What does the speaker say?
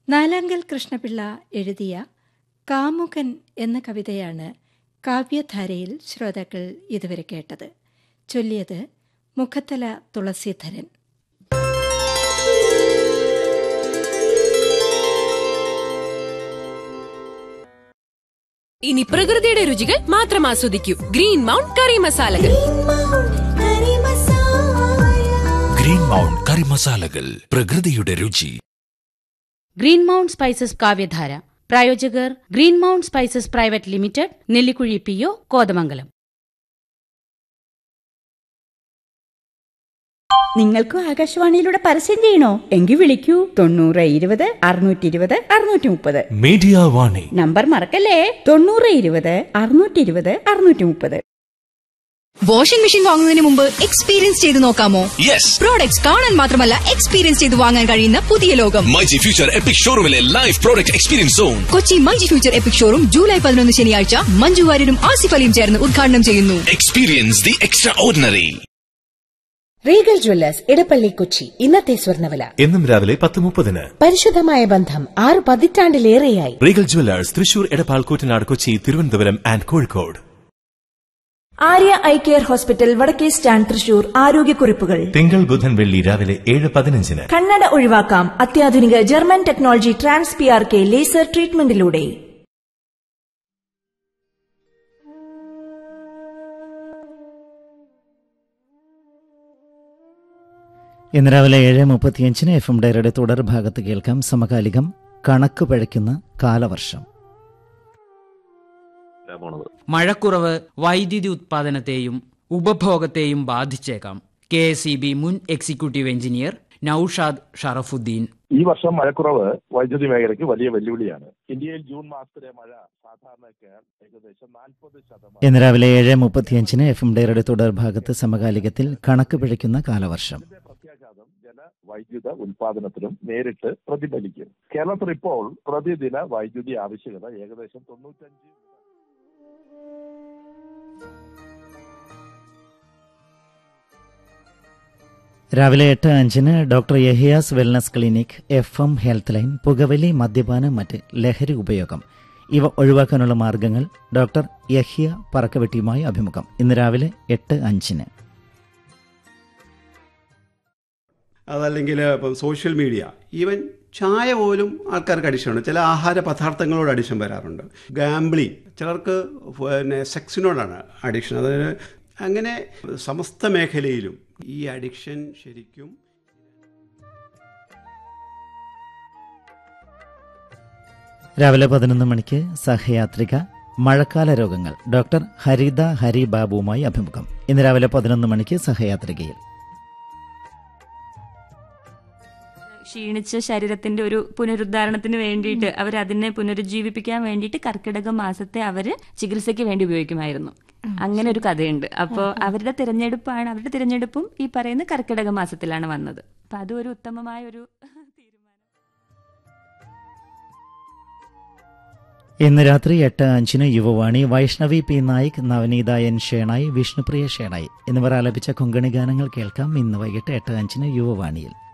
നാലാങ്കൽ കൃഷ്ണപിള്ള എഴുതിയ കാമുകൻ എന്ന കവിതയാണ് കാവ്യധാരയിൽ ശ്രോതാക്കൾ ഇതുവരെ കേട്ടത് ചൊല്ലിയത് മുഖത്തല തുളസീധരൻ ഇനി പ്രകൃതിയുടെ രുചികൾ മാത്രം ആസ്വദിക്കൂ ഗ്രീൻ മൗണ്ട് കറി മസാലകൾ ഗ്രീൻ മൗണ്ട് കറി മസാലകൾ പ്രകൃതിയുടെ രുചി ഗ്രീൻ മൗണ്ട് സ്പൈസസ് കാവ്യധാര പ്രായോജകർ green mount spices private limited Nellikuzhi P O Kothamangalam നിങ്ങൾക്കും ആകാശവാണിയിലൂടെ പരസ്യം ചെയ്യണോ എങ്കിൽ വിളിക്കൂ തൊണ്ണൂറ് ഇരുപത് അറുന്നൂറ്റി ഇരുപത് അറുന്നൂറ്റി മുപ്പത് മീഡിയ വാണി നമ്പർ മറക്കല്ലേ തൊണ്ണൂറ് ഇരുപത് അറുന്നൂറ്റി ഇരുപത് അറുന്നൂറ്റി മുപ്പത് വാഷിംഗ് മെഷീൻ വാങ്ങുന്നതിന് മുമ്പ് എക്സ്പീരിയൻസ് ചെയ്ത് നോക്കാമോ യെസ് പ്രോഡക്ട്സ് കാണാൻ മാത്രമല്ല എക്സ്പീരിയൻസ് ചെയ്ത് വാങ്ങാൻ കഴിയുന്ന പുതിയ ലോകം മൈജി ഫ്യൂച്ചർ എപ്പിക് ഷോറൂമിലെ live product experience zone Kochi മഞ്ചി ഫ്യൂച്ചർ എപ്പിക് ഷോറും ജൂലൈ പതിനൊന്ന് ശനിയാഴ്ച മഞ്ജു വാര്യരും ആസിഫ് അലിയും ചേർന്ന് ഉദ്ഘാടനം ചെയ്യുന്നു experience the extraordinary regal jewellers Edappally Kochi ഇന്നത്തെ സ്വർണ്ണവില എന്നും രാവിലെ പത്ത് മുപ്പതിന് പരിശുദ്ധമായ ബന്ധം ആറ് പതിറ്റാണ്ടിലേറെയായി regal jewellers Thrissur Edappal Koottanad Kochi Thiruvananthapuram and Kozhikode Arya eye care hospital വടക്കേ സ്റ്റാൻഡ് തൃശൂർ ആരോഗ്യക്കുറിപ്പുകൾ തിങ്കൾ ബുധൻ വെള്ളി രാവിലെ ഏഴ് പതിനഞ്ചിന് കണ്ണട ഒഴിവാക്കാം അത്യാധുനിക German technology trans P R K laser ട്രീറ്റ്മെന്റിലൂടെ ഇന്ന് രാവിലെ ഏഴ് മുപ്പത്തിയഞ്ചിന് എഫ് എം ഡയറിയുടെ തുടർ ഭാഗത്ത് കേൾക്കാം സമകാലികം കണക്ക് പഴയ്ക്കുന്ന കാലവർഷം മഴക്കുറവ് വൈദ്യുതി ഉത്പാദനത്തെയും ഉപഭോഗത്തെയും ബാധിച്ചേക്കാം കെ എസ് ഇ ബി മുൻ എക്സിക്യൂട്ടീവ് എഞ്ചിനീയർ നൌഷാദ് ഷറഫുദ്ദീൻ ഈ വർഷം മഴക്കുറവ് വൈദ്യുതി മേഖലയ്ക്ക് വലിയ വെല്ലുവിളിയാണ് ഇന്ത്യയിൽ ജൂൺ മാസത്തിലെ മഴ സാധാരണക്കാൾ ഏകദേശം നാൽപ്പത് ശതമാനം ഇന്ന് രാവിലെ ഏഴ് മുപ്പത്തിയഞ്ചിന് എഫ് എം ഡയറിയുടെ തുടർ ഭാഗത്ത് സമകാലികത്തിൽ കണക്ക് പിഴയ്ക്കുന്ന കാലവർഷം പ്രത്യാഘാതം ജല വൈദ്യുത ഉൽപാദനത്തിലും നേരിട്ട് പ്രതിഫലിക്കും കേരളത്തിൽ ഇപ്പോൾ പ്രതിദിന വൈദ്യുതി ആവശ്യകത ഏകദേശം തൊണ്ണൂറ്റഞ്ച് രാവിലെ എട്ട് അഞ്ചിന് doctor Yahiya's wellness clinic F M health line പുകവലി മദ്യപാനം മറ്റ് ലഹരി ഉപയോഗം ഇവ ഒഴിവാക്കാനുള്ള മാർഗങ്ങൾ ഡോക്ടർ യഹിയ പറക്കവെട്ടിയുമായി അഭിമുഖം ഇന്ന് രാവിലെ എട്ട് അഞ്ചിന് അതല്ലെങ്കിൽ ഇപ്പം സോഷ്യൽ മീഡിയ ഈവൻ ചായ പോലും ആൾക്കാർക്ക് അഡിക്ഷനുണ്ട് ചില ആഹാര പദാർത്ഥങ്ങളോട് അഡിക്ഷൻ വരാറുണ്ട് ഗാംബ്ലിങ് ചിലർക്ക് പിന്നെ സെക്സിനോടാണ് അഡിക്ഷൻ അതായത് അങ്ങനെ സമസ്ത മേഖലയിലും ഈ അഡിക്ഷൻ ശരിക്കും രാവിലെ പതിനൊന്ന് മണിക്ക് സഹയാത്രിക മഴക്കാല രോഗങ്ങൾ ഡോക്ടർ ഹരിത ഹരി ബാബുവുമായി അഭിമുഖം ഇന്ന് രാവിലെ പതിനൊന്ന് മണിക്ക് സഹയാത്രികയിൽ ക്ഷീണിച്ച ശരീരത്തിന്റെ ഒരു പുനരുദ്ധാരണത്തിന് വേണ്ടിയിട്ട് അവർ അതിനെ പുനരുജ്ജീവിപ്പിക്കാൻ വേണ്ടിയിട്ട് കർക്കിടക മാസത്തെ അവര് ചികിത്സയ്ക്ക് വേണ്ടി ഉപയോഗിക്കുമായിരുന്നു അങ്ങനെ ഒരു കഥയുണ്ട് അപ്പോൾ അവരുടെ തിരഞ്ഞെടുപ്പാണ് അവരുടെ തിരഞ്ഞെടുപ്പും ഈ പറയുന്ന കർക്കിടക മാസത്തിലാണ് വന്നത് അപ്പൊ അതും ഒരു ഉത്തമമായ ഒരു ഇന്ന് രാത്രി എട്ട് അഞ്ചിന് യുവവാണി വൈഷ്ണവി പി നായിക് നവനീത എൻ ഷേണായി വിഷ്ണുപ്രിയ ഷേണായി എന്നിവർ ആലപിച്ച കൊങ്കണി ഗാനങ്ങൾ കേൾക്കാം ഇന്ന് വൈകിട്ട് എട്ട് അഞ്ചിന് യുവവാണിയിൽ